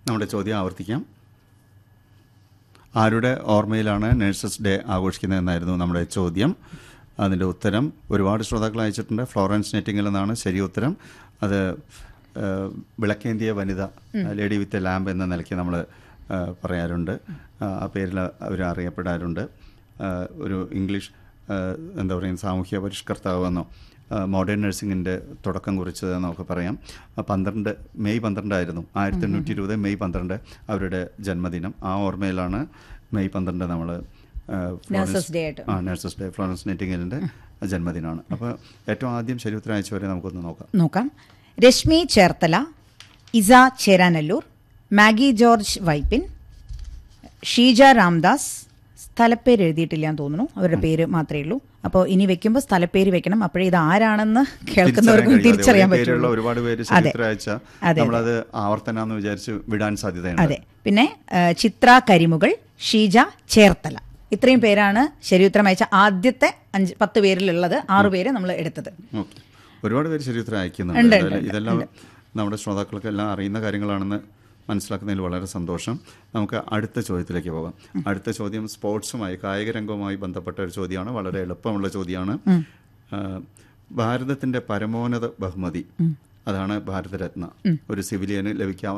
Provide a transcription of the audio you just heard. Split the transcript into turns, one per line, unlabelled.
നമ്മുടെ ചോദ്യം ആവർത്തിക്കാം ആരുടെ ഓർമ്മയിലാണ് നേഴ്സസ് ഡേ ആഘോഷിക്കുന്നതെന്നായിരുന്നു നമ്മുടെ ചോദ്യം അതിൻ്റെ ഉത്തരം ഒരുപാട് ശ്രോതാക്കൾ അയച്ചിട്ടുണ്ട് ഫ്ലോറൻസ് നെറ്റിങ്ങിൽ നിന്നാണ് ശരി ഉത്തരം അത് ആ, വിളക്കേന്തിയ വനിത ലേഡി വിത്ത് ലാമ്പ് എന്ന നിലയ്ക്ക് നമ്മൾ പറയാറുണ്ട് ആ, ആ പേരിൽ അവർ അറിയപ്പെടാറുണ്ട് ആ, ഒരു ഇംഗ്ലീഷ് ആ, എന്താ പറയുക സാമൂഹ്യ പരിഷ്കർത്താവെന്നോ മോഡേൺ നഴ്സിംഗിൻ്റെ തുടക്കം കുറിച്ചത് നമുക്ക് പറയാം ആ, പന്ത്രണ്ട് മെയ് പന്ത്രണ്ടായിരുന്നു ആയിരത്തി എണ്ണൂറ്റി ഇരുപത് മെയ് പന്ത്രണ്ട് അവരുടെ ജന്മദിനം ആ ഓർമ്മയിലാണ് മെയ് പന്ത്രണ്ട് നമ്മൾ
നഴ്സസ് ഡേ ആയിട്ട്
ആ നഴ്സസ് ഡേ ഫ്ലോറൻസ് നൈറ്റിംഗേലിൻ്റെ ജന്മദിനമാണ് അപ്പോൾ ഏറ്റവും ആദ്യം ശരി ഉത്തരം അയച്ചവരെ നമുക്കൊന്ന് നോക്കാം
നോക്കാം രശ്മി ചേർത്തല ഇസ ചേരാനല്ലൂർ മാഗി ജോർജ് വൈപ്പിൻ ഷീജ രാംദാസ് സ്ഥലപ്പേര് എഴുതിയിട്ടില്ല എന്ന് തോന്നുന്നു അവരുടെ പേര് മാത്രമേ ഉള്ളൂ അപ്പോൾ ഇനി വെക്കുമ്പോൾ സ്ഥലപ്പേര് വെക്കണം അപ്പോഴേ ഇത് ആരാണെന്ന് കേൾക്കുന്നവർക്കും
കഴിയാതെ
തിരിച്ചറിയാൻ
ഒരേ പേരുള്ള
പറ്റുള്ളൂ
ഒരുപാട് പേര്
അതെ
ചരിത്രം അയച്ച
അതെ.
നമ്മളത് ആവർത്തനാന്ന് വിചാരിച്ച് വിടാൻ സാധ്യതയുണ്ട്
അതെ പിന്നെ ആ, ചിത്ര കരിമുകൾ ഷീജ ചേർത്തല ഇത്രയും പേരാണ് ശരിയുത്തരം അയച്ച ആദ്യത്തെ അഞ്ച് പത്ത് പേരിലുള്ളത് ആറു പേര് നമ്മൾ എടുത്തത്
ഓക്കെ ഒരുപാട് പേര് ശരി ഉത്തരം
ഉണ്ട്,
അയക്കുന്നുണ്ട്
ഉണ്ട്,
അതായത് ഇതെല്ലാം നമ്മുടെ ശ്രോതാക്കൾക്ക് എല്ലാം അറിയുന്ന കാര്യങ്ങളാണെന്ന് മനസ്സിലാക്കുന്നതിൽ വളരെ സന്തോഷം നമുക്ക് അടുത്ത ചോദ്യത്തിലേക്ക് പോകാം അടുത്ത ചോദ്യം സ്പോർട്സുമായി കായിക രംഗവുമായി ബന്ധപ്പെട്ട ഒരു ചോദ്യമാണ് വളരെ എളുപ്പമുള്ള ചോദ്യമാണ് ആ, ഭാരതത്തിന്റെ പരമോന്നത ബഹുമതി അതാണ് ഭാരതരത്ന ഒരു സിവിലിയന് ലഭിക്കാവുന്ന